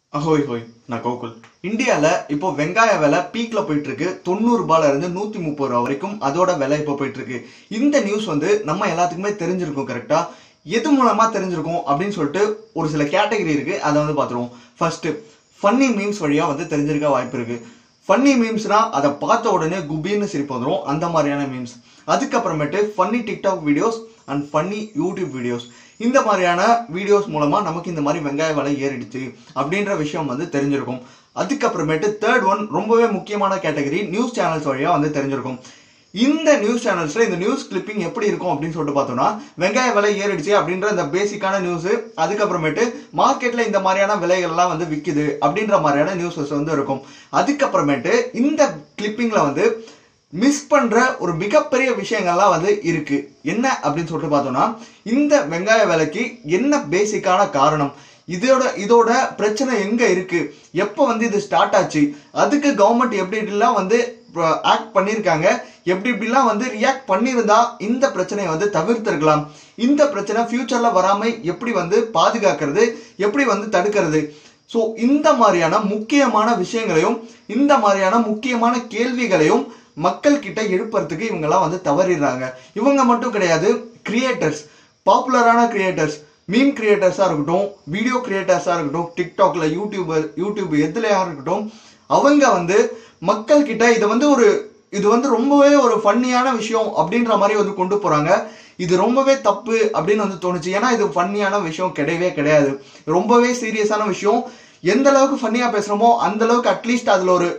அஹோய் ஹோய் நான் கோகுல் இந்தியாவில் இப்போ வெங்காய விலை பீக்ல போயிட்டு இருக்கு தொண்ணூறு ரூபாயில இருந்து நூத்தி முப்பது ரூபா வரைக்கும் அதோட விலை இப்போ போயிட்டு இருக்கு இந்த நியூஸ் வந்து நம்ம எல்லாத்துக்குமே தெரிஞ்சிருக்கும் கரெக்டா எது மூலமா தெரிஞ்சிருக்கும் அப்படின்னு சொல்லிட்டு ஒரு சில கேட்டகரி இருக்கு அதை வந்து பார்த்துருவோம் ஃபர்ஸ்ட் ஃபன்னி மீம்ஸ் வழியா வந்து தெரிஞ்சிருக்க வாய்ப்பு இருக்கு ஃபன்னி மீம்ஸ்னா அதை பார்த்த உடனே குபின்னு சிரிப்பு வந்துடும் அந்த மாதிரியான மீம்ஸ் அதுக்கப்புறமேட்டு funny TikTok videos and funny YouTube videos இந்த மாதிரியான வீடியோஸ் மூலமா நமக்கு இந்த மாதிரி வெங்காய விலை ஏறிடுச்சு அப்படின்ற விஷயம் வந்து தெரிஞ்சிருக்கும் அதுக்கப்புறமேட்டு தேர்ட் ஒன் ரொம்பவே முக்கியமான கேட்டகரி நியூஸ் சேனல்ஸ் வழியா வந்து தெரிஞ்சிருக்கும் இந்த நியூஸ் சேனல்ஸ்ல இந்த நியூஸ் கிளிப்பிங் எப்படி இருக்கும் அப்படின்னு சொல்லிட்டு பார்த்தோம்னா வெங்காய விலை ஏறிடுச்சு அப்படின்ற இந்த பேசிக்கான நியூஸ் அதுக்கப்புறமேட்டு மார்க்கெட்ல இந்த மாதிரியான விலைகள்லாம் வந்து விக்குது அப்படின்ற மாதிரியான நியூஸஸ் வந்து இருக்கும் அதுக்கப்புறமேட்டு இந்த கிளிப்பிங்ல வந்து மிஸ் பண்ற ஒரு மிகப்பெரிய விஷயங்கள்லாம் வந்து இருக்கு என்ன அப்படின்னு சொல்லிட்டு பார்த்தோம்னா இந்த வெங்காய விலைக்கு என்ன பேசிக்கான காரணம் இதோட இதோட பிரச்சனை எங்க இருக்கு எப்போ வந்து இது ஸ்டார்ட் ஆச்சு அதுக்கு கவர்மெண்ட் எப்படி எப்படிலாம் வந்து ஆக்ட் பண்ணியிருக்காங்க எப்படி இப்படிலாம் வந்து ரியாக்ட் பண்ணியிருந்தா இந்த பிரச்சனையை வந்து தவிர்த்திருக்கலாம் இந்த பிரச்சனை ஃபியூச்சர்ல வராம எப்படி வந்து பாதுகாக்கிறது எப்படி வந்து தடுக்கிறது ஸோ இந்த மாதிரியான முக்கியமான விஷயங்களையும் இந்த மாதிரியான முக்கியமான கேள்விகளையும் மக்கள் கிட்ட எழுப்புறதுக்கு இவங்கெல்லாம் வந்து தவறிடுறாங்க இவங்க மட்டும் கிடையாது கிரியேட்டர்ஸ் பாப்புலரான கிரியேட்டர்ஸ் மீம் கிரியேட்டர்ஸாக இருக்கட்டும் வீடியோ கிரியேட்டர்ஸாக இருக்கட்டும் டிக்டாக்ல யூடியூபர் யூடியூப் எதுலையா இருக்கட்டும் அவங்க வந்து மக்கள் கிட்ட இதை வந்து ஒரு இது வந்து ரொம்பவே ஒரு ஃபன்னியான விஷயம் அப்படின்ற மாதிரி வந்து கொண்டு போறாங்க இது ரொம்பவே தப்பு அப்படின்னு வந்து தோணுச்சு ஏன்னா இது ஃபன்னியான விஷயம் கிடையவே கிடையாது ரொம்பவே சீரியஸான விஷயம் எந்த அளவுக்கு ஃபன்னியா பேசுறோமோ அந்த அளவுக்கு அட்லீஸ்ட் அதுல ஒரு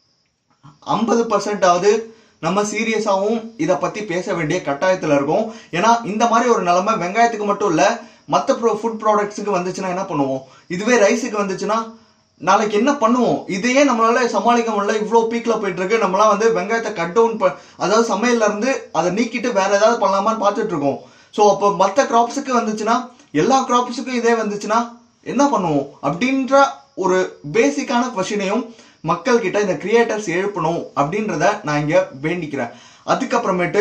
ஐம்பது பர்சன்டாவது நம்ம சீரியஸாகவும் இதை பத்தி பேச வேண்டிய கட்டாயத்தில் இருக்கும் ஏன்னா இந்த மாதிரி ஒரு நிலைமை வெங்காயத்துக்கு மட்டும் இல்ல மற்ற ப்ரோ ஃபுட் ப்ராடக்ட்ஸுக்கு வந்துச்சுன்னா என்ன பண்ணுவோம் இதுவே ரைஸுக்கு வந்துச்சுன்னா நாளைக்கு என்ன பண்ணுவோம் இதையே நம்மளால சமாளிக்க முடியல இவ்வளோ பீக்ல போயிட்டு இருக்கு நம்மளாம் வந்து வெங்காயத்தை கட் டவுன் அதாவது சமையல்ல இருந்து அதை நீக்கிட்டு வேற ஏதாவது பண்ணலாமான்னு பார்த்துட்டு இருக்கோம் ஸோ அப்போ மற்ற கிராப்ஸுக்கு வந்துச்சுன்னா எல்லா கிராப்ஸுக்கும் இதே வந்துச்சுன்னா என்ன பண்ணுவோம் அப்படின்ற ஒரு பேசிக்கான கொஷினையும் மக்கள் கிட்ட இந்த கிரியேட்டர்ஸ் எழுப்பணும் அப்படின்றத நான் இங்க வேண்டிக்கிறேன் அதுக்கப்புறமேட்டு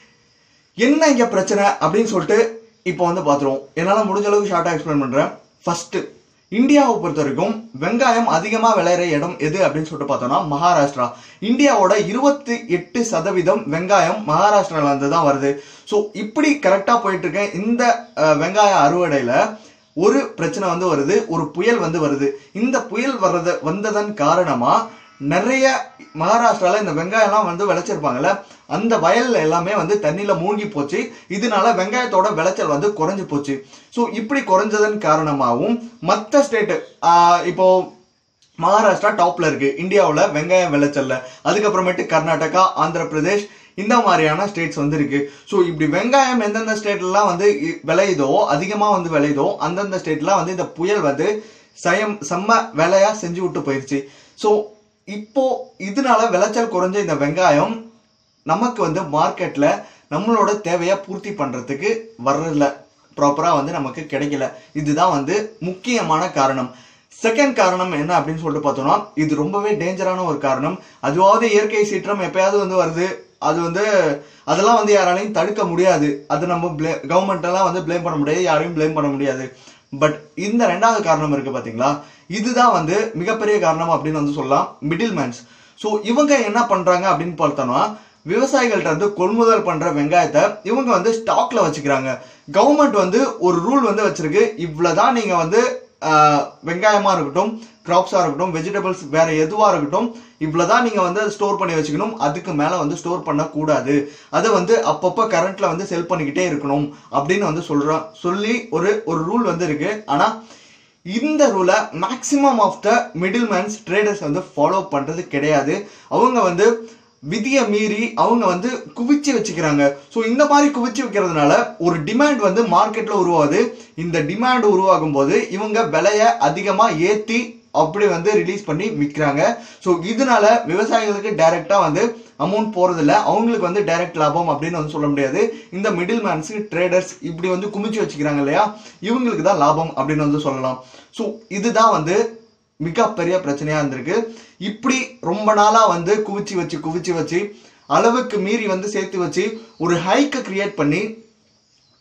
என்ன இங்க பிரச்சனை அப்படின்னு சொல்லிட்டு இப்போ வந்து பார்த்துருவோம் என்னால் முடிஞ்ச அளவுக்கு ஷார்ட்டாக எக்ஸ்பிளைன் பண்ணுறேன் ஃபர்ஸ்ட் இந்தியாவை பொறுத்த வரைக்கும் வெங்காயம் அதிகமாக விளையிற இடம் எது அப்படின்னு சொல்லிட்டு பார்த்தோம்னா மகாராஷ்டிரா இந்தியாவோட இருபத்தி எட்டு சதவீதம் வெங்காயம் மகாராஷ்டிரால இருந்து தான் வருது ஸோ இப்படி கரெக்டாக போயிட்டு இருக்க இந்த அஹ், வெங்காய அறுவடையில ஒரு பிரச்சனை வந்து வருது ஒரு புயல் வந்து வருது இந்த புயல் வர்றது வந்ததன் காரணமா நிறைய மகாராஷ்டிரால இந்த வெங்காயம்லாம் வந்து விளைச்சிருப்பாங்கல்ல அந்த வயல்ல எல்லாமே வந்து தண்ணியில மூழ்கி போச்சு இதனால வெங்காயத்தோட விளைச்சல் வந்து குறைஞ்சு போச்சு ஸோ இப்படி குறைஞ்சதன் காரணமாகவும் மற்ற ஸ்டேட்டு இப்போ மகாராஷ்டிரா டாப்ல இருக்கு இந்தியாவில் வெங்காயம் விளைச்சல்ல அதுக்கப்புறமேட்டு கர்நாடகா ஆந்திர பிரதேஷ் இந்த மாதிரியான ஸ்டேட்ஸ் வந்து இருக்கு ஸோ இப்படி வெங்காயம் எந்தெந்த ஸ்டேட்லாம் வந்து இ- விளையுதோ அதிகமாக வந்து விளையுதோ அந்தந்த ஸ்டேட்லாம் வந்து இந்த புயல் வந்து சயம் செம்ம வேலையா செஞ்சு விட்டு போயிடுச்சு ஸோ இப்போ இதனால விளைச்சல் குறைஞ்ச இந்த வெங்காயம் நமக்கு வந்து மார்க்கெட்ல நம்மளோட தேவையை பூர்த்தி பண்றதுக்கு வர்றதில்ல ப்ராப்பரா வந்து நமக்கு கிடைக்கல இதுதான் வந்து முக்கியமான காரணம் செகண்ட் காரணம் என்ன அப்படின்னு சொல்லிட்டு பார்த்தோம்னா இது ரொம்பவே டேஞ்சரான ஒரு காரணம் அதுவாவது இயற்கை சீற்றம் எப்பயாவது வந்து வருது அது வந்து அதெல்லாம் வந்து யாராலையும் தடுக்க முடியாது அது நம்ம ப்ளே கவர்மெண்ட் எல்லாம் வந்து ப்ளேம் பண்ண முடியாது யாரையும் ப்ளேம் பண்ண முடியாது பட் இந்த ரெண்டாவது காரணம் இருக்கு பாத்தீங்களா இதுதான் வந்து மிகப்பெரிய காரணம் அப்படின்னு வந்து சொல்லலாம் மிடில் மேன்ஸ் ஸோ இவங்க என்ன பண்றாங்க அப்படின்னு பார்த்தோம்னா விவசாயிகள்ட்ட இருந்து கொள்முதல் பண்ற வெங்காயத்தை இவங்க வந்து ஸ்டாக்ல வச்சுக்கிறாங்க கவர்மெண்ட் வந்து ஒரு ரூல் வந்து வச்சிருக்கு இவ்வளவுதான் நீங்க வந்து ஆஹ், வெங்காயமா இருக்கட்டும் கிராப்ஸா இருக்கட்டும் வெஜிடபிள்ஸ் வேற எதுவா இருக்கட்டும் இவ்வளவுதான் நீங்க வந்து ஸ்டோர் பண்ணி வச்சுக்கணும் அதுக்கு மேல வந்து ஸ்டோர் பண்ண கூடாது அதை வந்து அப்பப்ப கரண்ட்ல வந்து செல் பண்ணிக்கிட்டே இருக்கணும் அப்படின்னு வந்து சொல்றோம் சொல்லி ஒரு ஒரு ரூல் வந்து இருக்கு ஆனா இந்த ரூலை maximum of the middle man's traders வந்து ஃபாலோ பண்றது கிடையாது அவங்க வந்து விதியை மீறி அவங்க வந்து குவிச்சு வச்சுக்கிறாங்க ஸோ இந்த மாதிரி குவிச்சு வைக்கிறதுனால ஒரு டிமாண்ட் வந்து மார்க்கெட்ல உருவாகுது இந்த டிமாண்ட் உருவாகும் போது இவங்க விலையை அதிகமா ஏத்தி அப்படி வந்து ரிலீஸ் பண்ணி விற்கிறாங்க ஸோ இதனால விவசாயிகளுக்கு டைரக்டா வந்து அமௌண்ட் போறதில்ல அவங்களுக்கு வந்து டைரக்ட் லாபம் அப்படின்னு வந்து சொல்ல முடியாது இந்த மிடில் மேன்ஸுக்கு ட்ரேடர்ஸ் இப்படி வந்து குமிச்சு வச்சுக்கிறாங்க இல்லையா இவங்களுக்கு தான் லாபம் அப்படின்னு வந்து சொல்லலாம் ஸோ இதுதான் வந்து மிகப்பெரிய பிரச்சனையா இருந்திருக்கு இப்படி ரொம்ப நாளா வந்து குவிச்சு வச்சு குவிச்சு வச்சு அளவுக்கு மீறி வந்து சேர்த்து வச்சு ஒரு ஹைக்கை கிரியேட் பண்ணி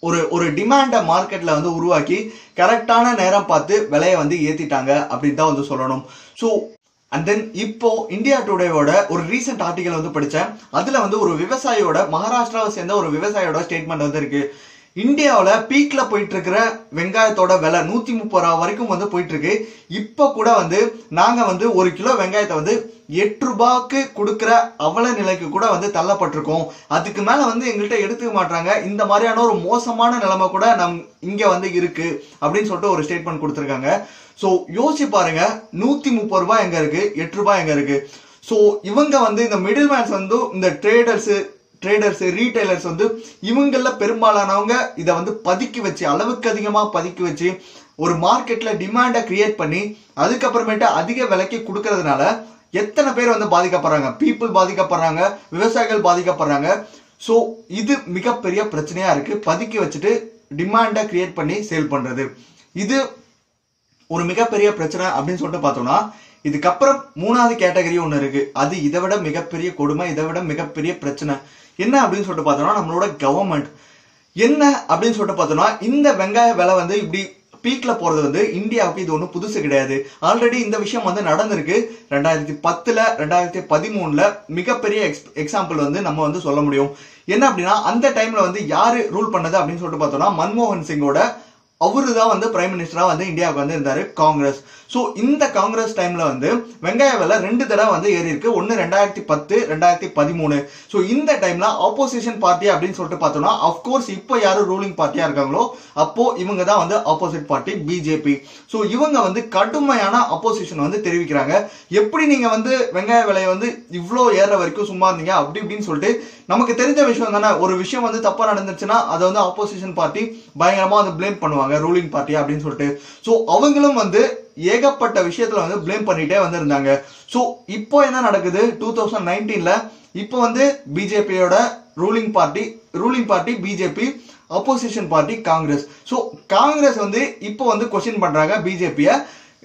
ஒரு ஒரு டிமாண்டை மார்க்கெட்ல வந்து உருவாக்கி கரெக்டான நேரம் பார்த்து விலையை வந்து ஏத்திட்டாங்க அப்படின்னு தான் வந்து சொல்லணும் ஸோ அண்ட் தென் இப்போ இந்தியா டுடேவோட ஒரு ரீசெண்ட் ஆர்டிகல் வந்து படித்தேன் அதில் வந்து ஒரு விவசாயியோட மகாராஷ்டிராவை சேர்ந்த ஒரு விவசாயியோட ஸ்டேட்மெண்ட் வந்து இருக்கு இந்தியாவில் பீக்ல போயிட்டு இருக்கிற வெங்காயத்தோட விலை நூத்தி முப்பது ரூபா வரைக்கும் வந்து போயிட்டு இருக்கு இப்போ கூட வந்து நாங்க வந்து ஒரு கிலோ வெங்காயத்தை வந்து எட்டு ரூபாய்க்கு கொடுக்குற அவல நிலைக்கு கூட வந்து தள்ளப்பட்டிருக்கோம் அதுக்கு மேல வந்து எங்கள்கிட்ட எடுத்துக்க மாட்டாங்க இந்த மாதிரியான ஒரு மோசமான நிலைமை கூட நம் இங்க வந்து இருக்கு அப்படின்னு சொல்லிட்டு ஒரு ஸ்டேட்மெண்ட் கொடுத்துருக்காங்க ஸோ யோசிச்சு பாருங்க நூத்தி முப்பது ரூபாய் எங்க இருக்கு எட்டு ரூபாய் எங்க இருக்கு ஸோ இவங்க வந்து இந்த மிடில் மேன்ஸ் வந்து இந்த ட்ரேடர்ஸ் ட்ரேடர்ஸ் ரீட்டைலர்ஸ் வந்து இவங்கள பெரும்பாலானவங்க இதை வந்து பதுக்கி வச்சு அளவுக்கு அதிகமாக பதுக்கி வச்சு ஒரு மார்க்கெட்ல டிமாண்டை கிரியேட் பண்ணி அதுக்கப்புறமேட்டு அதிக விலைக்கு கொடுக்கறதுனால எத்தனை பேர் வந்து பாதிக்கப்படுறாங்க பீப்புள் பாதிக்கப்படுறாங்க விவசாயிகள் பாதிக்கப்படுறாங்க ஸோ இது மிகப்பெரிய பிரச்சனையா இருக்கு பதுக்கி வச்சுட்டு டிமாண்டை கிரியேட் பண்ணி சேல் பண்றது இது ஒரு மிகப்பெரிய பிரச்சனை அப்படின்னு சொல்லிட்டு பார்த்தோம்னா இதுக்கப்புறம் மூணாவது கேட்டகரி ஒன்று இருக்கு அது இதை விட மிகப்பெரிய கொடுமை இதை விட மிகப்பெரிய பிரச்சனை என்ன அப்படின்னு சொல்லிட்டு பார்த்தோம்னா நம்மளோட கவர்மெண்ட் என்ன அப்படின்னு சொல்லிட்டு பார்த்தோம்னா இந்த வெங்காய விலை வந்து இப்படி பீக்ல போறது வந்து இந்தியாவுக்கு இது ஒன்றும் புதுசு கிடையாது ஆல்ரெடி இந்த விஷயம் வந்து நடந்திருக்கு ரெண்டாயிரத்தி பத்துல ரெண்டாயிரத்தி பதிமூணுல மிகப்பெரிய எக்ஸ் எக்ஸாம்பிள் வந்து நம்ம வந்து சொல்ல முடியும் என்ன அப்படின்னா அந்த டைம்ல வந்து யாரு ரூல் பண்ணது அப்படின்னு சொல்லிட்டு பார்த்தோம்னா மன்மோகன் சிங்கோட அவரு தான் வந்து பிரைம் மினிஸ்டரா வந்து இந்தியாவுக்கு வந்து இருந்தாரு காங்கிரஸ் ஸோ இந்த காங்கிரஸ் டைம்ல வந்து வெங்காய விலை ரெண்டு தடவை வந்து ஏறி இருக்கு ஒன்னு ரெண்டாயிரத்தி பத்து ரெண்டாயிரத்தி பதிமூணு ஸோ இந்த டைம்ல ஆப்போசிஷன் பார்ட்டி அப்படின்னு சொல்லிட்டு பார்த்தோம்னா அப்கோர்ஸ் இப்போ யாரு ரூலிங் பார்ட்டியா இருக்காங்களோ அப்போ இவங்க தான் வந்து ஆப்போசிட் பார்ட்டி பிஜேபி ஸோ இவங்க வந்து கடுமையான அப்போசிஷன் வந்து தெரிவிக்கிறாங்க எப்படி நீங்க வந்து வெங்காய விலையை வந்து இவ்வளோ ஏற வரைக்கும் சும்மா இருந்தீங்க அப்படி இப்படின்னு சொல்லிட்டு நமக்கு தெரிஞ்ச விஷயம் தானே ஒரு விஷயம் வந்து தப்பா நடந்துச்சுன்னா அதை வந்து ஆப்போசிஷன் பார்ட்டி பயங்கரமா வந்து ப்ளேம் பண்ணுவாங்க ரூலிங் பார்ட்டி அப்படின்னு சொல்லிட்டு ஸோ அவங்களும் வந்து ஏகப்பட்ட விஷயத்துல வந்து ப்ளேம் பண்ணிட்டே வந்திருந்தாங்க ஸோ இப்போ என்ன நடக்குது டூ தௌசண்ட் நைன்டீன்ல இப்போ வந்து பிஜேபியோட ruling party ruling party BJP opposition party Congress so Congress வந்து இப்போ வந்து கொஸ்டின் பண்றாங்க பிஜேபியை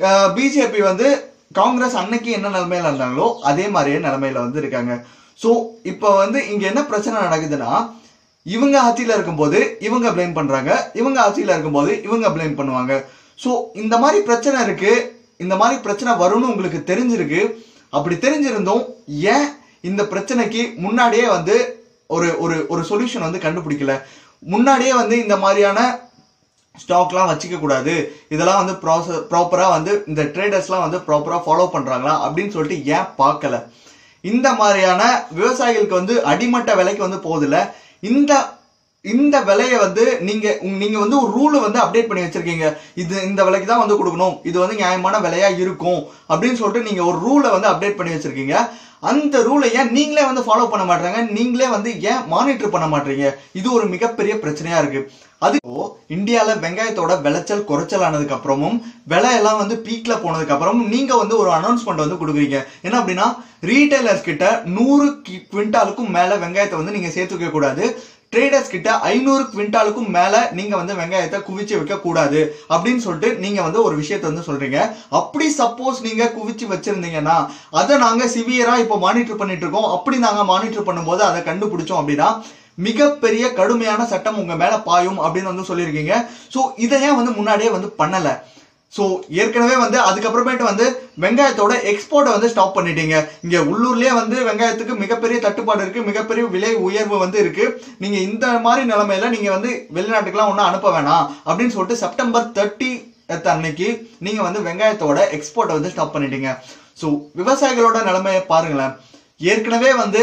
பிஜேபி வந்து காங்கிரஸ் அன்னைக்கு என்ன நிலைமையில இருந்தாங்களோ அதே மாதிரியே நிலைமையில வந்து இருக்காங்க ஸோ இப்போ வந்து இங்க என்ன பிரச்சனை நடக்குதுன்னா இவங்க ஆட்சியில இருக்கும்போது இவங்க ப்ளேம் பண்றாங்க இவங்க ஆட்சியில இருக்கும்போது இவங்க ப்ளேம் பண்ணுவாங்க ஸோ இந்த மாதிரி பிரச்சனை இருக்கு இந்த மாதிரி பிரச்சனை வரும்னு உங்களுக்கு தெரிஞ்சிருக்கு அப்படி தெரிஞ்சிருந்தும் ஏன் இந்த பிரச்சனைக்கு முன்னாடியே வந்து ஒரு ஒரு ஒரு சொல்யூஷன் வந்து கண்டுபிடிக்கல முன்னாடியே வந்து இந்த மாதிரியான ஸ்டாக்லாம் வச்சுக்க கூடாது இதெல்லாம் வந்து ப்ராசஸ் ப்ராப்பராக வந்து இந்த ட்ரேடர்ஸ்லாம் வந்து ப்ராப்பராக ஃபாலோ பண்ணுறாங்களா அப்படின்னு சொல்லிட்டு ஏன் பார்க்கல இந்த மாதிரியான விவசாயிகளுக்கு வந்து அடிமட்ட விலைக்கு வந்து போகுதுல இந்த இந்த விலையை வந்து நீங்க உங்க- நீங்க வந்து ஒரு ரூலை வந்து அப்டேட் பண்ணி வச்சிருக்கீங்க இது இந்த விலைக்கு தான் வந்து கொடுக்கணும் இது வந்து நியாயமான விலையா இருக்கும் அப்படின்னு சொல்லிட்டு நீங்க ஒரு ரூலை வந்து அப்டேட் பண்ணி வச்சிருக்கீங்க அந்த ரூலை ஏன் நீங்களே வந்து ஃபாலோ பண்ண மாட்டீங்க நீங்களே வந்து ஏன் மானிட்டர் பண்ண மாட்டீங்க இது ஒரு மிகப்பெரிய பிரச்சனையா இருக்கு அது இப்போ இந்தியால வெங்காயத்தோட விளைச்சல் குறைச்சல் ஆனதுக்கு அப்புறமும் விலை எல்லாம் வந்து பீக்ல போனதுக்கு அப்புறமும் நீங்க வந்து ஒரு அனௌன்ஸ்மெண்ட் வந்து கொடுக்குறீங்க என்ன அப்படின்னா ரீட்டைலர்ஸ் கிட்ட நூறு கி- குவிண்டாலுக்கும் மேல வெங்காயத்தை வந்து நீங்க சேர்த்துக்க கூடாது ட்ரேடர்ஸ் கிட்ட ஐநூறு குவிண்டாலுக்கும் மேல நீங்க வந்து வெங்காயத்தை குவிச்சு வைக்க கூடாது அப்படின்னு சொல்லிட்டு நீங்க வந்து ஒரு விஷயத்தை வந்து சொல்றீங்க அப்படி சப்போஸ் நீங்க குவிச்சு வச்சிருந்தீங்கன்னா அதை நாங்க சிவியரா இப்போ மானிட்டர் பண்ணிட்டு இருக்கோம் அப்படி நாங்க மானிட்டர் பண்ணும்போது அதை கண்டுபிடிச்சோம் அப்படின்னா மிகப்பெரிய கடுமையான சட்டம் உங்க மேல பாயும் அப்படின்னு வந்து சொல்லியிருக்கீங்க ஸோ இதை ஏன் வந்து முன்னாடியே வந்து பண்ணல ஸோ ஏற்கனவே வந்து அதுக்கப்புறமேட்டு வந்து வெங்காயத்தோட எக்ஸ்போர்ட்டை வந்து ஸ்டாப் பண்ணிட்டீங்க இங்க உள்ளூர்லயே வந்து வெங்காயத்துக்கு மிகப்பெரிய தட்டுப்பாடு இருக்கு மிகப்பெரிய விலை உயர்வு வந்து இருக்கு நீங்க இந்த மாதிரி நிலைமையில நீங்க வந்து வெளிநாட்டுக்கெல்லாம் ஒன்றும் அனுப்ப வேணாம் அப்படின்னு சொல்லிட்டு செப்டம்பர் தேர்ட்டி அன்னைக்கு நீங்க வந்து வெங்காயத்தோட எக்ஸ்போர்ட்டை வந்து ஸ்டாப் பண்ணிட்டீங்க ஸோ விவசாயிகளோட நிலைமையை பாருங்களேன் ஏற்கனவே வந்து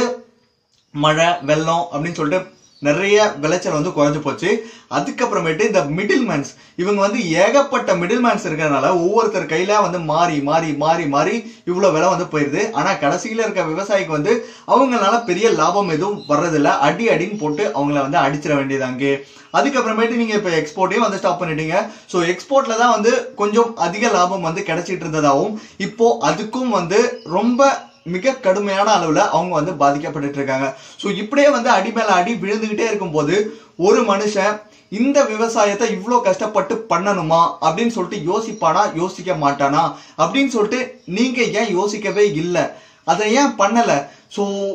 மழை வெள்ளம் அப்படின்னு சொல்லிட்டு நிறைய விளைச்சல் வந்து குறைஞ்சு போச்சு அதுக்கப்புறமேட்டு இந்த மிடில் மேன்ஸ் இவங்க வந்து ஏகப்பட்ட மிடில் மேன்ஸ் இருக்கிறதுனால ஒவ்வொருத்தர் கையில வந்து மாறி மாறி மாறி மாறி இவ்வளவு விலை வந்து போயிருது ஆனா கடைசியில இருக்க விவசாயிக்கு வந்து அவங்களால பெரிய லாபம் எதுவும் வர்றதில்ல அடி அடின்னு போட்டு அவங்கள வந்து அடிச்சிட வேண்டியதாங்க அதுக்கப்புறமேட்டு நீங்க இப்ப எக்ஸ்போர்ட்டையும் வந்து ஸ்டாப் பண்ணிட்டீங்க ஸோ எக்ஸ்போர்ட்ல தான் வந்து கொஞ்சம் அதிக லாபம் வந்து கிடைச்சிட்டு இருந்ததாகவும் இப்போ அதுக்கும் வந்து ரொம்ப மிக கடுமையான அளவுல அவங்க வந்து பாதிக்கப்பட்டுட்டு இருக்காங்க ஸோ இப்படியே வந்து அடி மேல அடி விழுந்துகிட்டே இருக்கும்போது ஒரு மனுஷன் இந்த விவசாயத்தை இவ்வளோ கஷ்டப்பட்டு பண்ணணுமா அப்படின்னு சொல்லிட்டு யோசிப்பானா யோசிக்க மாட்டானா அப்படின்னு சொல்லிட்டு நீங்க ஏன் யோசிக்கவே இல்லை அதை ஏன் பண்ணல ஸோ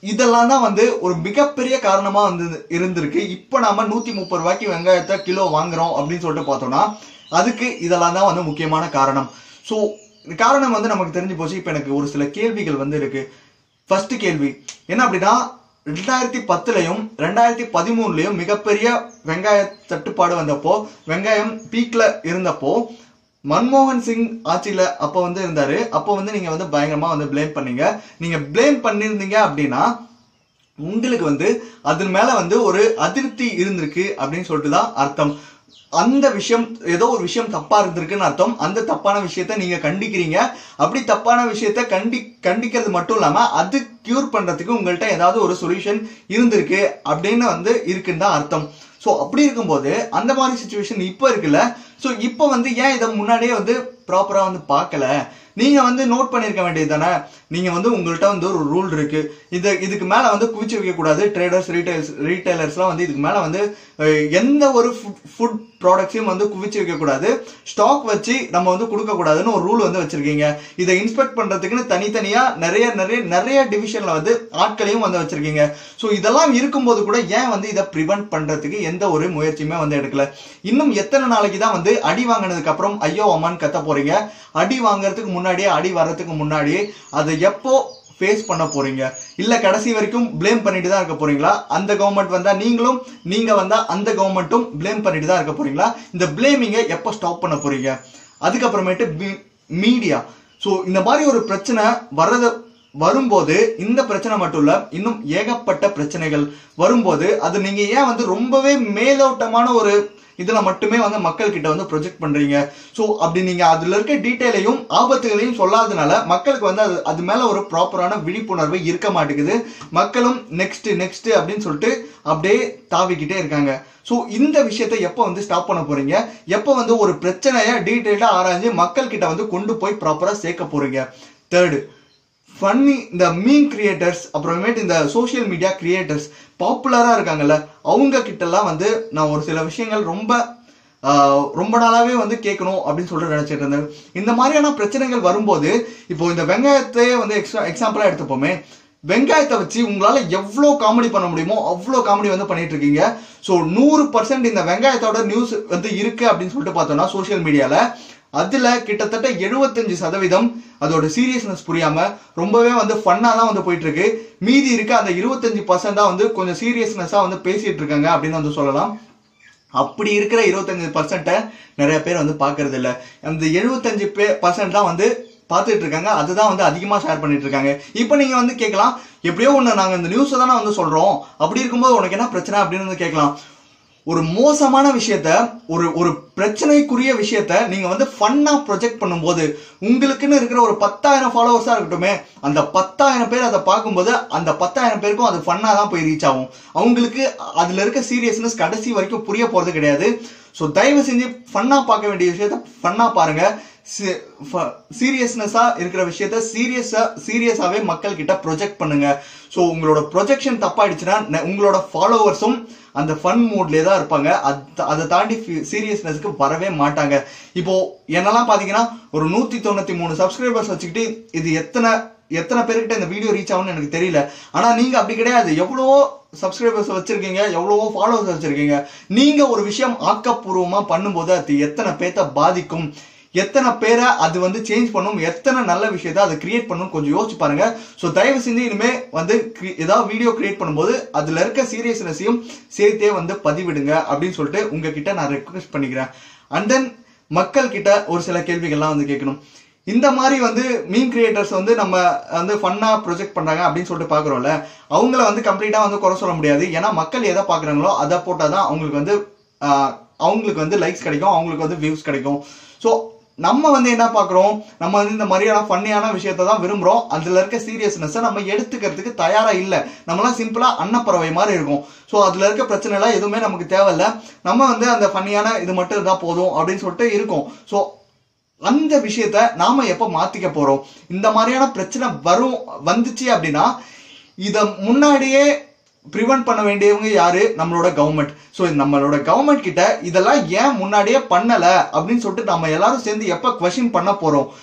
இதெல்லாம் தான் வந்து ஒரு மிகப்பெரிய காரணமா வந்து இருந்திருக்கு இப்போ நாம நூத்தி முப்பது ரூபாய்க்கு வெங்காயத்தை கிலோ வாங்குறோம் அப்படின்னு சொல்லிட்டு பார்த்தோம்னா அதுக்கு இதெல்லாம் தான் வந்து முக்கியமான காரணம் ஸோ காரணம் வந்து நமக்கு தெரிஞ்சு போச்சு இப்போ எனக்கு ஒரு சில கேள்விகள் வந்து இருக்கு ஃபர்ஸ்ட் கேள்வி என்ன அப்படின்னா ரெண்டாயிரத்தி பத்துலையும் ரெண்டாயிரத்தி பதிமூணுலையும் மிகப்பெரிய வெங்காய தட்டுப்பாடு வந்தப்போ வெங்காயம் பீக்ல இருந்தப்போ மன்மோகன் சிங் ஆட்சியில அப்போ வந்து இருந்தாரு அப்போ வந்து நீங்க வந்து பயங்கரமா வந்து ப்ளேம் பண்ணீங்க நீங்க ப்ளேம் பண்ணியிருந்தீங்க அப்படின்னா உங்களுக்கு வந்து அதன் மேல வந்து ஒரு அதிருப்தி இருந்திருக்கு அப்படின்னு சொல்லிட்டு தான் அர்த்தம் அந்த விஷயம் ஏதோ ஒரு விஷயம் தப்பா இருந்திருக்குன்னு அர்த்தம் அந்த தப்பான விஷயத்த நீங்க கண்டிக்கிறீங்க அப்படி தப்பான விஷயத்த கண்டி கண்டிக்கிறது மட்டும் இல்லாம அது கியூர் பண்றதுக்கு உங்கள்கிட்ட ஏதாவது ஒரு சொல்யூஷன் இருந்திருக்கு அப்படின்னு வந்து இருக்குன்னு தான் அர்த்தம் ஸோ அப்படி இருக்கும்போது அந்த மாதிரி சுச்சுவேஷன் இப்போ இருக்குல்ல ஸோ இப்போ வந்து ஏன் இதை முன்னாடியே வந்து ப்ராப்பராக வந்து பார்க்கல நீங்க வந்து நோட் பண்ணிருக்க வேண்டியது தானே நீங்க வந்து உங்கள்கிட்ட வந்து ஒரு ரூல் இருக்கு இது இதுக்கு மேல வந்து குவிச்சு வைக்க கூடாது ட்ரேடர்ஸ் ரீட்டைல்ஸ் ரீட்டைலர்ஸ்லாம் வந்து இதுக்கு மேல வந்து அஹ், எந்த ஒரு ஃபுட் ப்ராடக்ட்ஸையும் வந்து குவிச்சு வைக்க கூடாது ஸ்டாக் வச்சு நம்ம வந்து கொடுக்க கூடாதுன்னு ஒரு ரூல் வந்து வச்சிருக்கீங்க இதை இன்ஸ்பெக்ட் பண்றதுக்குன்னு தனித்தனியா நிறைய நிறைய நிறைய டிவிஷன்ல வந்து ஆட்களையும் வந்து வச்சிருக்கீங்க ஸோ இதெல்லாம் இருக்கும்போது கூட ஏன் வந்து இதை ப்ரிவென்ட் பண்றதுக்கு எந்த ஒரு முயற்சியுமே வந்து எடுக்கல இன்னும் எத்தனை நாளைக்கு தான் வந்து அடி வாங்கினதுக்கு அப்புறம் ஐயோ அம்மான்னு கத்த போறீங்க அடி வாங்குறதுக்கு முன்னாடியே அடி வர்றதுக்கு முன்னாடியே அதை எப்போ ஃபேஸ் பண்ண போறீங்க இல்ல கடைசி வரைக்கும் ப்ளேம் பண்ணிட்டு தான் இருக்க போறீங்களா அந்த கவர்மெண்ட் வந்தா நீங்களும் நீங்க வந்தா அந்த கவர்மெண்ட்டும் ப்ளேம் பண்ணிட்டு தான் இருக்க போறீங்களா இந்த ப்ளேமிங்கை எப்போ ஸ்டாப் பண்ண போறீங்க அதுக்கப்புறமேட்டு மீடியா ஸோ இந்த மாதிரி ஒரு பிரச்சனை வர்றது வரும்போது இந்த பிரச்சனை மட்டும் இல்ல இன்னும் ஏகப்பட்ட பிரச்சனைகள் வரும்போது அது நீங்க ஏன் வந்து ரொம்பவே மேலோட்டமான ஒரு இதுல மட்டுமே வந்து மக்கள் கிட்ட வந்து ப்ரொஜெக்ட் பண்றீங்க ஸோ அப்படி நீங்க அதுல இருக்க டீட்டெயிலையும் ஆபத்துகளையும் சொல்லாதனால மக்களுக்கு வந்து அது அது மேல ஒரு ப்ராப்பரான விழிப்புணர்வு இருக்க மாட்டேங்குது மக்களும் நெக்ஸ்ட் நெக்ஸ்ட் அப்படின்னு சொல்லிட்டு அப்படியே தாவிக்கிட்டே இருக்காங்க ஸோ இந்த விஷயத்தை எப்போ வந்து ஸ்டாப் பண்ண போறீங்க எப்போ வந்து ஒரு பிரச்சனையை டீட்டெயிலாக ஆராய்ஞ்சு மக்கள் கிட்ட வந்து கொண்டு போய் ப்ராப்பராக சேர்க்க போறீங்க தேர்டு ஃபன்னி இந்த மீன் கிரியேட்டர்ஸ் அப்புறமேட்டு இந்த சோஷியல் மீடியா கிரியேட்டர்ஸ் பாப்புலராக இருக்காங்கல்ல அவங்க கிட்டலாம் வந்து நான் ஒரு சில விஷயங்கள் ரொம்ப ஆஹ், ரொம்ப நாளாவே வந்து கேட்கணும் அப்படின்னு சொல்லிட்டு நினைச்சிட்டு இருந்தேன் இந்த மாதிரியான பிரச்சனைகள் வரும்போது இப்போ இந்த வெங்காயத்தையே வந்து எக்ஸ்ட்ரா எக்ஸாம்பிளா எடுத்துப்போமே வெங்காயத்தை வச்சு உங்களால எவ்வளோ காமெடி பண்ண முடியுமோ அவ்வளோ காமெடி வந்து பண்ணிட்டு இருக்கீங்க ஸோ நூறு பர்சன்ட் இந்த வெங்காயத்தோட நியூஸ் வந்து இருக்கு அப்படின்னு சொல்லிட்டு பார்த்தோம்னா சோஷியல் மீடியால அதுல கிட்டத்தட்ட 75% சதவீதம் அதோட சீரியஸ்னஸ் புரியாம ரொம்பவே வந்து ஃபன்னா தான் வந்து போயிட்டு இருக்கு மீதி இருக்க அந்த 25% பர்சன்ட் தான் வந்து கொஞ்சம் சீரியஸ்னஸா வந்து பேசிட்டு இருக்காங்க அப்படின்னு வந்து சொல்லலாம் அப்படி இருக்கிற இருபத்தஞ்சு பர்சன்ட்டை நிறைய பேர் வந்து பார்க்கறது இல்ல அந்த எழுபத்தஞ்சு பே பர்சன்ட் தான் வந்து பார்த்துட்டு இருக்காங்க அதுதான் வந்து அதிகமாக ஷேர் பண்ணிட்டு இருக்காங்க இப்போ நீங்க வந்து கேட்கலாம் எப்படியோ ஒன்று நாங்கள் இந்த நியூஸை தானே வந்து சொல்றோம் அப்படி இருக்கும்போது உனக்கு என்ன பிரச்சனை அப்படின்னு வந்து கேட்கலாம் ஒரு மோசமான விஷயத்த ஒரு ஒரு பிரச்சனைக்குரிய விஷயத்த நீங்க வந்து ஃபன்னா ப்ரொஜெக்ட் பண்ணும்போது உங்களுக்குன்னு இருக்கிற ஒரு பத்தாயிரம் ஃபாலோவர்ஸா இருக்கட்டுமே அந்த பத்தாயிரம் பேர் அதை பார்க்கும்போது அந்த பத்தாயிரம் பேருக்கும் அது ஃபன்னா தான் போய் ரீச் ஆகும் அவங்களுக்கு அதுல இருக்க சீரியஸ்னஸ் கடைசி வரைக்கும் புரிய போறது கிடையாது ஸோ தயவு செஞ்சு ஃபன்னா பார்க்க வேண்டிய விஷயத்த ஃபன்னா பாருங்க சீரியஸ்னஸா இருக்கிற விஷயத்த சீரியஸா சீரியஸாவே மக்கள் கிட்ட ப்ரொஜெக்ட் பண்ணுங்க ஸோ உங்களோட ப்ரொஜெக்ஷன் தப்பாயிடுச்சுன்னா நெ- உங்களோட ஃபாலோவர்ஸும் அந்த ஃபன் மூட்லேயே தான் இருப்பாங்க அது- அதை தாண்டி சீரியஸ்னஸ்க்கு வரவே மாட்டாங்க இப்போ என்னெல்லாம் பார்த்தீங்கன்னா ஒரு நூற்றி தொண்ணூற்றி மூணு சப்ஸ்கிரைபர்ஸ் வச்சுக்கிட்டு இது எத்தனை எத்தனை பேர்கிட்ட இந்த வீடியோ ரீச் ஆகும்னு எனக்கு தெரியல ஆனா நீங்க அப்படி கிடையாது எவ்வளவோ சப்ஸ்கிரைபர்ஸ் வச்சிருக்கீங்க எவ்வளவோ ஃபாலோவர்ஸ் வச்சிருக்கீங்க நீங்க ஒரு விஷயம் ஆக்கப்பூர்வமா பண்ணும்போது அது எத்தனை பேர்த்த பாதிக்கும் எத்தனை பேரை அது வந்து சேஞ்ச் பண்ணும் எத்தனை நல்ல விஷயத்த அதை கிரியேட் பண்ணும் கொஞ்சம் யோசிச்சு பாருங்க ஸோ தயவு செஞ்சு இனிமே வந்து cre- ஏதாவது வீடியோ கிரியேட் பண்ணும்போது அதுல இருக்க சீரியஸ்னஸையும் சேர்த்தே வந்து பதிவிடுங்க அப்படின்னு சொல்லிட்டு உங்ககிட்ட நான் ரெக்வெஸ்ட் பண்ணிக்கிறேன் அண்ட் தென் மக்கள் கிட்ட ஒரு சில கேள்விகள்லாம் வந்து கேட்கணும் இந்த மாதிரி வந்து மீன் கிரியேட்டர்ஸ் வந்து நம்ம வந்து ஃபன்னா ப்ரொஜெக்ட் பண்றாங்க அப்படின்னு சொல்லிட்டு பாக்குறோம்ல அவங்கள வந்து கம்ப்ளீட்டா வந்து குறை சொல்ல முடியாது ஏன்னா மக்கள் எதை பாக்குறாங்களோ அதை போட்டாதான் அவங்களுக்கு வந்து ஆஹ், அவங்களுக்கு வந்து லைக்ஸ் கிடைக்கும் அவங்களுக்கு வந்து வியூஸ் கிடைக்கும் ஸோ நம்ம வந்து என்ன பார்க்குறோம் நம்ம வந்து இந்த மாதிரியான ஃபன்னியான விஷயத்தை தான் விரும்புகிறோம் அதில் இருக்க சீரியஸ்னஸை நம்ம எடுத்துக்கிறதுக்கு தயாராக இல்லை நம்மலாம் சிம்பிளாக அன்னப்பறவை மாதிரி இருக்கும் ஸோ அதில் இருக்க பிரச்சனைலாம் எதுவுமே நமக்கு தேவையில்ல நம்ம வந்து அந்த ஃபன்னியான இது மட்டும் இருந்தால் போதும் அப்படின்னு சொல்லிட்டு இருக்கோம் ஸோ அந்த விஷயத்த நாம எப்ப மாத்திக்க போறோம் இந்த மாதிரியான பிரச்சனை வரும் வந்துச்சு அப்படின்னா இத முன்னாடியே ப்ரிவென்ட் பண்ண வேண்டியவங்க யாரு நம்மளோட கவர்மெண்ட் ஸோ நம்மளோட கவர்மெண்ட் கிட்ட இதெல்லாம் ஏன் முன்னாடியே பண்ணல அப்படின்னு சொல்லிட்டு நம்ம எல்லாரும் சேர்ந்து எப்ப கொஷின் பண்ண போறோம்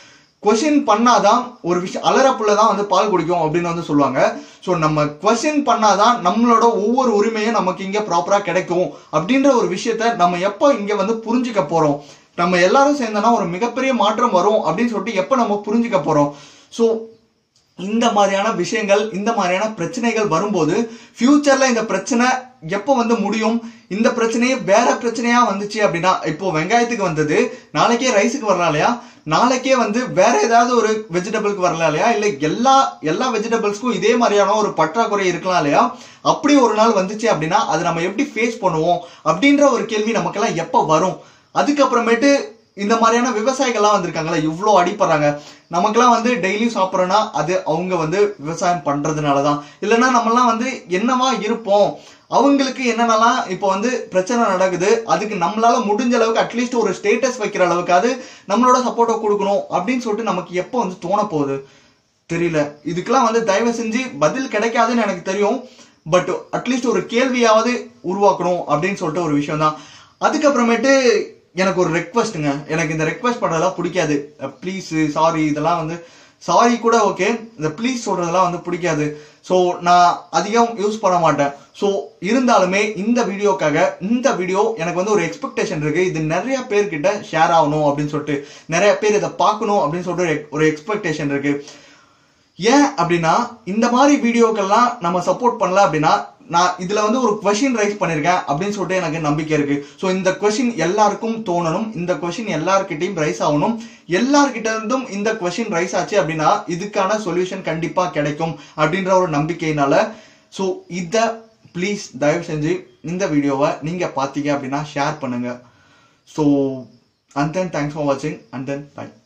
கொஷின் பண்ணாதான் ஒரு விஷயம் அலறப்புள்ள தான் வந்து பால் குடிக்கும் அப்படின்னு வந்து சொல்லுவாங்க ஸோ நம்ம கொஷின் பண்ணாதான் நம்மளோட ஒவ்வொரு உரிமையும் நமக்கு இங்கே ப்ராப்பராக கிடைக்கும் அப்படின்ற ஒரு விஷயத்த நம்ம எப்போ இங்கே வந்து புரிஞ்சுக்க போகிறோம் நம்ம எல்லாரும் சேர்ந்தோன்னா ஒரு மிகப்பெரிய மாற்றம் வரும் அப்படின்னு சொல்லிட்டு எப்போ நம்ம புரிஞ்சுக்க போகிறோம் ஸோ இந்த மாதிரியான விஷயங்கள் இந்த மாதிரியான பிரச்சனைகள் வரும்போது ஃபியூச்சர்ல இந்த பிரச்சனை எப்போ வந்து முடியும் இந்த பிரச்சனையே வேற பிரச்சனையா வந்துச்சு அப்படின்னா இப்போ வெங்காயத்துக்கு வந்தது நாளைக்கே ரைஸுக்கு வரலாம் இல்லையா நாளைக்கே வந்து வேற ஏதாவது ஒரு வெஜிடபிளுக்கு வரலாம் இல்லையா இல்லை எல்லா எல்லா வெஜிடபிள்ஸ்க்கும் இதே மாதிரியான ஒரு பற்றாக்குறை இருக்கலாம் இல்லையா அப்படி ஒரு நாள் வந்துச்சு அப்படின்னா அதை நம்ம எப்படி ஃபேஸ் பண்ணுவோம் அப்படின்ற ஒரு கேள்வி நமக்கெல்லாம் எப்போ வரும் அதுக்கப்புறமேட்டு இந்த மாதிரியான விவசாயிகள்லாம் வந்திருக்காங்களா இவ்வளோ அடிப்படுறாங்க நமக்கெல்லாம் வந்து டெய்லி சாப்பிட்றோன்னா அது அவங்க வந்து விவசாயம் பண்றதுனால தான் இல்லைன்னா நம்மலாம் வந்து என்னவா இருப்போம் அவங்களுக்கு என்னென்னலாம் இப்போ வந்து பிரச்சனை நடக்குது அதுக்கு நம்மளால முடிஞ்ச அளவுக்கு அட்லீஸ்ட் ஒரு ஸ்டேட்டஸ் வைக்கிற அளவுக்காவது நம்மளோட சப்போர்ட்டை கொடுக்கணும் அப்படின்னு சொல்லிட்டு நமக்கு எப்போ வந்து தோண போகுது தெரியல இதுக்கெல்லாம் வந்து தயவு செஞ்சு பதில் கிடைக்காதுன்னு எனக்கு தெரியும் பட் அட்லீஸ்ட் ஒரு கேள்வியாவது உருவாக்கணும் அப்படின்னு சொல்லிட்டு ஒரு விஷயம் தான் அதுக்கப்புறமேட்டு எனக்கு ஒரு ரெக்வஸ்ட்டுங்க எனக்கு இந்த ரெக்வஸ்ட் பண்ணுறதெல்லாம் பிடிக்காது ப்ளீஸ் சாரி இதெல்லாம் வந்து சாரி கூட ஓகே இந்த ப்ளீஸ் சொல்றதெல்லாம் வந்து பிடிக்காது ஸோ நான் அதிகம் யூஸ் பண்ண மாட்டேன் ஸோ இருந்தாலுமே இந்த வீடியோக்காக இந்த வீடியோ எனக்கு வந்து ஒரு எக்ஸ்பெக்டேஷன் இருக்கு இது நிறைய பேர்கிட்ட ஷேர் ஆகணும் அப்படின்னு சொல்லிட்டு நிறைய பேர் இதை பார்க்கணும் அப்படின்னு சொல்லிட்டு ஒரு- ஒரு எக்ஸ்பெக்டேஷன் இருக்கு ஏன் அப்படின்னா இந்த மாதிரி வீடியோக்கெல்லாம் நம்ம சப்போர்ட் பண்ணல அப்படின்னா நான் இதுல வந்து ஒரு கொஷின் ரைஸ் பண்ணிருக்கேன் அப்படின்னு சொல்லிட்டு எனக்கு நம்பிக்கை இருக்கு ஸோ இந்த கொஷின் எல்லாருக்கும் தோணணும் இந்த கொஷின் எல்லார்கிட்டையும் ரைஸ் ஆகணும் எல்லார்கிட்ட இருந்தும் இந்த கொஷின் ரைஸ் ஆச்சு அப்படின்னா இதுக்கான சொல்யூஷன் கண்டிப்பா கிடைக்கும் அப்படின்ற ஒரு நம்பிக்கையினால ஸோ இதை ப்ளீஸ் தயவு செஞ்சு இந்த வீடியோவை நீங்க பார்த்தீங்க அப்படின்னா ஷேர் பண்ணுங்க so and then thanks for வாட்சிங் அண்ட் தென் பை